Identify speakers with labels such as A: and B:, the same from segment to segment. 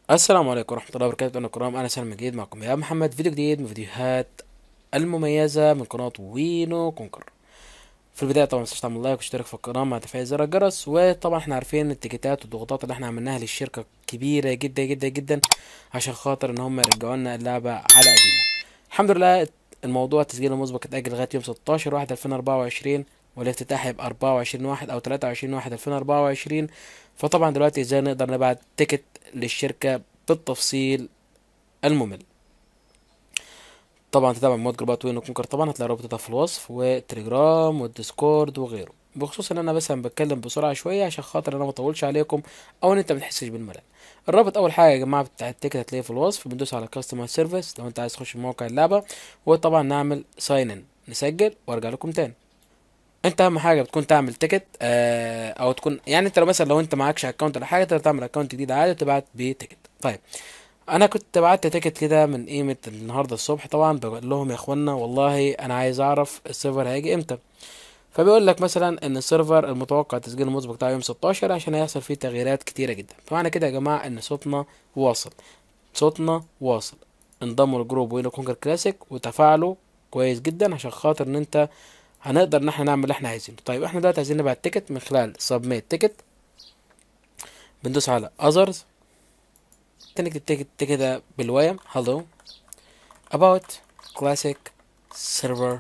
A: السلام عليكم ورحمة الله وبركاته أنا كرام أنا سلمى جديد معكم يا محمد فيديو جديد من فيديوهات المميزة من قناة وينو كونكر في البداية طبعا متنساش تعمل لايك واشترك في القناة مع تفعيل زر الجرس وطبعا احنا عارفين التيكيتات والضغوطات اللي احنا عملناها للشركة كبيرة جدا جدا جدا عشان خاطر ان هم يرجعوا لنا اللعبة على قديمه الحمد لله الموضوع تسجيل المسبق اتأجل لغاية يوم 16 واحد 2024 والافتتاح يبقى 24 واحد او 23 واحد 2024 فطبعا دلوقتي ازاي نقدر نبعت تيكت للشركة بالتفصيل الممل طبعا تتابع مود جروبات وين وكونكر طبعا هتلاقي رابطتها في الوصف والتليجرام والديسكورد وغيره بخصوص ان انا مثلا بتكلم بسرعه شويه عشان خاطر انا ما اطولش عليكم او ان انت ما تحسش بالملل الرابط اول حاجه يا جماعه بتاع التيكت هتلاقيه في الوصف بندوس على كاستمر سيرفيس لو انت عايز تخش موقع اللعبه وطبعا نعمل ساين ان نسجل وارجع لكم تاني انت اهم حاجه بتكون تعمل تيكت آه او تكون يعني انت لو مثلا لو انت معكش اكونت ولا حاجه تقدر تعمل اكونت جديد عادي وتبعت بيه تيكت طيب انا كنت بعت تيكت كده من قيمه النهارده الصبح طبعا بقول لهم يا اخوانا والله انا عايز اعرف السيرفر هيجي امتى فبيقول لك مثلا ان السيرفر المتوقع تسجيل المسبق بتاعه يوم 16 عشان هيحصل فيه تغييرات كتيره جدا فمعنى كده يا جماعه ان صوتنا واصل صوتنا واصل انضموا لجروب وينو كونكر كلاسيك وتفاعلوا كويس جدا عشان خاطر ان انت هنقدر ان احنا نعمل اللي احنا عايزينه طيب احنا دلوقتي عايزين نبعت تيكت من خلال سبميت تيكت بندوس على اذرز تنكتب تيكت كده بالوايم hello about classic server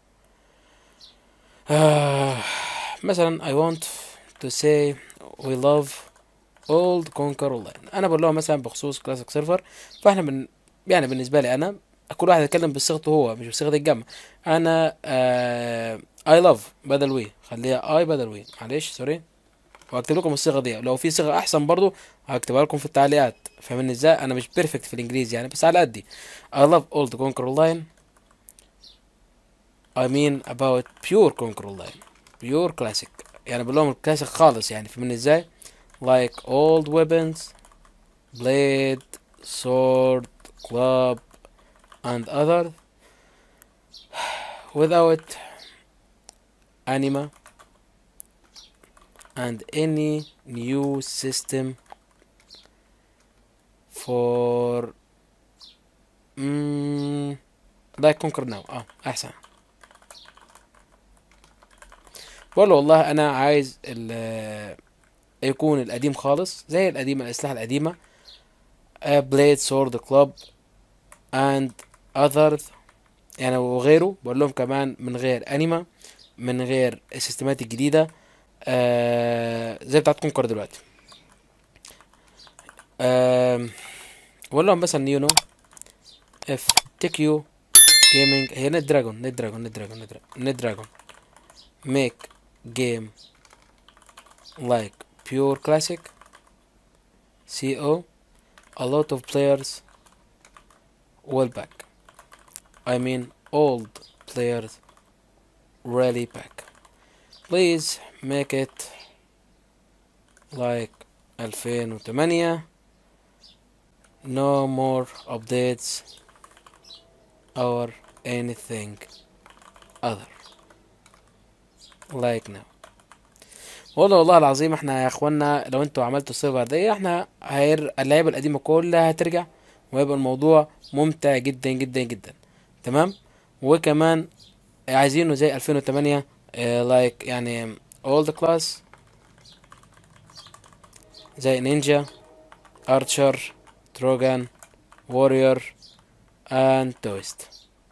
A: آه مثلا I want to say we love old conquer online انا بقول لهم مثلا بخصوص كلاسيك سيرفر فاحنا من يعني بالنسبه لي انا كل واحد يتكلم بصيغته هو مش بصيغه الجمع انا آه I love بدل وي خليها I بدل وي معلش سوري وهكتب لكم الصيغه دي لو في صيغه احسن برضو هكتبها لكم في التعليقات فاهمين ازاي انا مش بيرفكت في الانجليزي يعني بس على قدي I love old conquer online I mean about pure conquer online pure classic يعني بقول لهم الكلاسيك خالص يعني فاهمين ازاي like old weapons blade sword club and other without anima and any new system for mm, like conquer now اه احسن بقول له والله انا عايز ال يكون القديم خالص زي القديمة الاسلحة القديمة بليد سورد كلوب and others يعني وغيره بقول لهم كمان من غير انيما من غير السيستمات الجديدة آه زي بتاعت كونكر دلوقتي آه بقول لهم مثلا يو نو اف تيك يو جيمنج هي نت دراجون نت دراجون نت دراجون نت دراجون ميك جيم like pure classic CO a lot of players will back I mean old players really back please make it like 2008 no more updates or anything other like now والله والله العظيم احنا يا اخوانا لو انتوا عملتوا السيرفر دي احنا هير اللعيبه القديمه كلها هترجع ويبقى الموضوع ممتع جدا جدا جدا تمام وكمان عايزينه زي 2008 لايك يعني اولد كلاس زي نينجا ارشر تروجان وورير اند تويست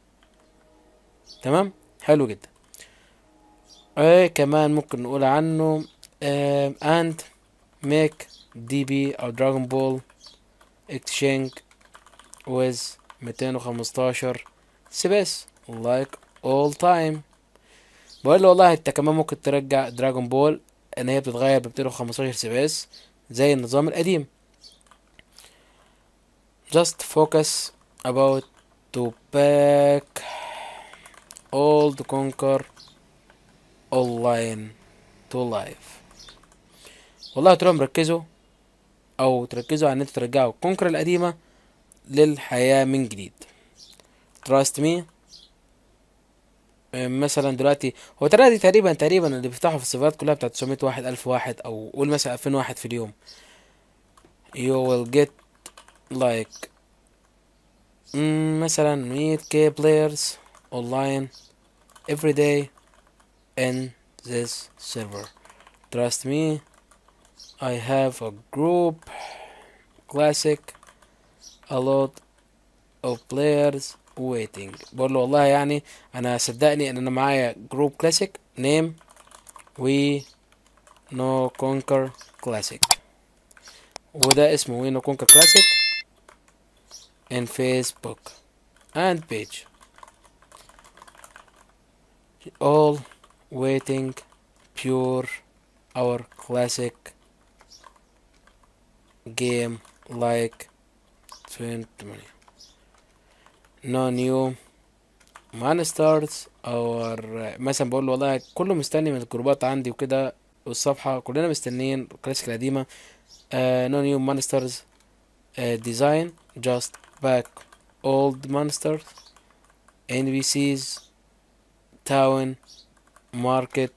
A: تمام حلو جدا ايه كمان ممكن نقول عنه اند ميك دي بي او دراجون بول اكتشينج ويز 215 سبيس لايك اول تايم بقول له والله انت كمان ممكن ترجع دراجون بول ان هي بتتغير ب 215 سبيس زي النظام القديم just focus about to back old conquer online to life والله تروحوا ركزوا او تركزوا على ان انتوا ترجعوا كونكر القديمة للحياة من جديد trust me مثلا دلوقتي هو ترى دي تقريبا تقريبا اللي بيفتحوا في السيرفرات كلها بتاعت 900 واحد 1000 واحد او قول مثلا 2000 واحد في اليوم you will get like مم، مثلا meet K players online every day in this server trust me I have a group classic a lot of players waiting بقول له والله يعني انا صدقني ان انا معايا جروب كلاسيك نيم we no conquer classic وده اسمه we no conquer classic in facebook and page all waiting pure our classic game like 20 no new monsters or مثلا بقول له والله كله مستني من الجروبات عندي وكده والصفحة كلنا مستنيين الكلاسيك القديمة uh, no new monsters uh, design just back old monsters NPCs town market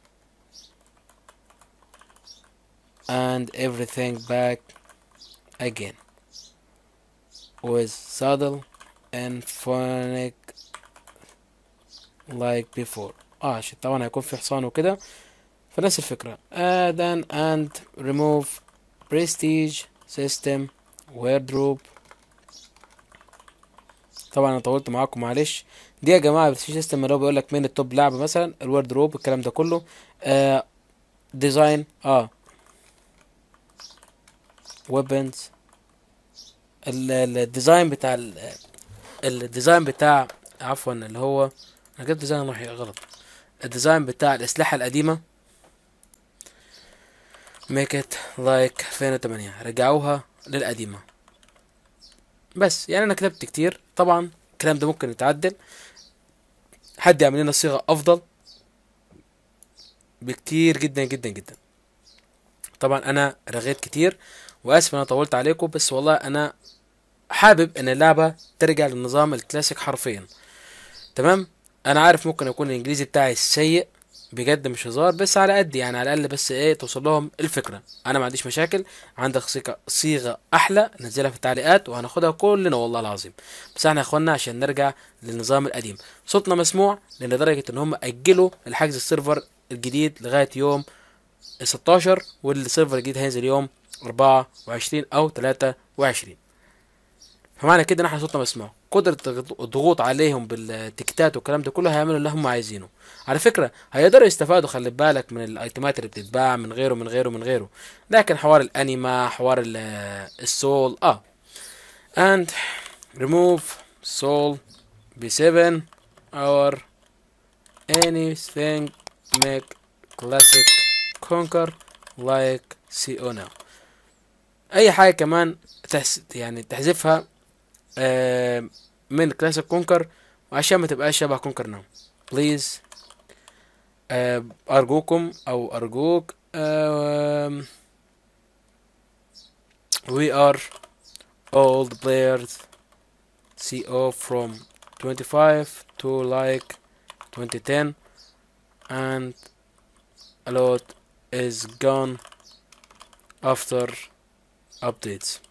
A: and everything back again with saddle and phonic like before اه عشان طبعا هيكون في حصان وكده فنفس الفكرة add an and remove prestige system wardrobe طبعا انا طولت معاكم معلش دي يا جماعة prestige system اللي هو بيقول لك مين التوب لعبة مثلا الواردروب الكلام ده كله آه ديزاين اه weapons ال- ال- الديزاين بتاع ال- الديزاين بتاع عفوا اللي هو انا جبت ديزاين وحي- غلط الديزاين بتاع الاسلحة القديمة make it like 2008 رجعوها للقديمة بس يعني انا كتبت كتير طبعا الكلام ده ممكن يتعدل حد يعمل لنا صيغة افضل بكتير جدا جدا جدا طبعا انا رغيت كتير واسف انا طولت عليكم بس والله انا حابب ان اللعبة ترجع للنظام الكلاسيك حرفيا تمام انا عارف ممكن يكون الانجليزي بتاعي سيء بجد مش هزار بس على قد يعني على الاقل بس ايه توصل لهم الفكره انا ما عنديش مشاكل عندك صيغه صيغه احلى نزلها في التعليقات وهناخدها كلنا والله العظيم بس احنا يا اخوانا عشان نرجع للنظام القديم صوتنا مسموع لان درجه ان هم اجلوا الحجز السيرفر الجديد لغايه يوم 16 والسيرفر الجديد هينزل يوم 24 او 23 فمعنى كده ان احنا صوتنا مسموع قدرة الضغوط عليهم بالتكتات والكلام ده كله هيعملوا اللي هم عايزينه على فكرة هيقدروا يستفادوا خلي بالك من الايتمات اللي بتتباع من غيره من غيره من غيره لكن حوار الانيما حوار ال- السول اه and remove soul b7 or anything make classic conquer like CO now اي حاجة كمان تحس يعني تحذفها آه، من كلاسيك كونكر وعشان ما تبقاش شبه كونكر ناو بليز ارجوكم او ارجوك آم، we are old players CO from 25 to like 2010 and a lot is gone after updates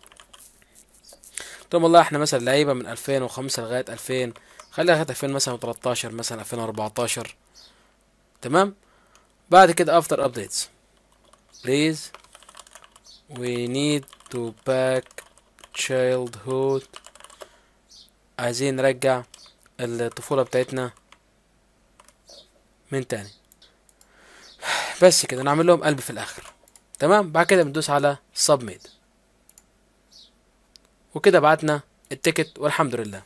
A: طب والله احنا مثلا لعيبه من 2005 لغايه 2000 خليها لغايه 2000 مثلا 13 مثلا 2014 تمام بعد كده after updates please we need to back childhood عايزين نرجع الطفولة بتاعتنا من تاني بس كده نعمل لهم قلب في الاخر تمام بعد كده بندوس على submit وكده بعتنا التيكت والحمد لله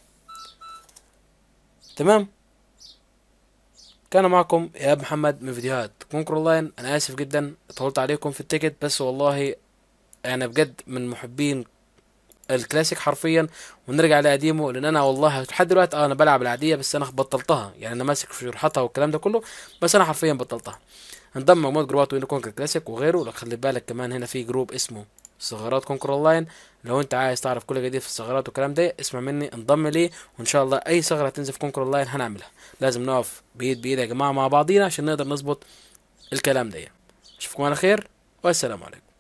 A: تمام كان معكم ايهاب محمد من فيديوهات كونكر لاين انا اسف جدا طولت عليكم في التيكت بس والله انا بجد من محبين الكلاسيك حرفيا ونرجع لقديمه لان انا والله لحد دلوقتي اه انا بلعب العاديه بس انا بطلتها يعني انا ماسك في شروحاتها والكلام ده كله بس انا حرفيا بطلتها انضم مجموعه جروبات وين كونكر كلاسيك وغيره لو خلي بالك كمان هنا في جروب اسمه ثغرات كونكر اونلاين لو انت عايز تعرف كل جديد في الثغرات والكلام ده اسمع مني انضم ليه وان شاء الله اي ثغره تنزل في كونكر اونلاين هنعملها لازم نقف بايد بايد يا جماعه مع بعضينا عشان نقدر نظبط الكلام ده اشوفكم على خير والسلام عليكم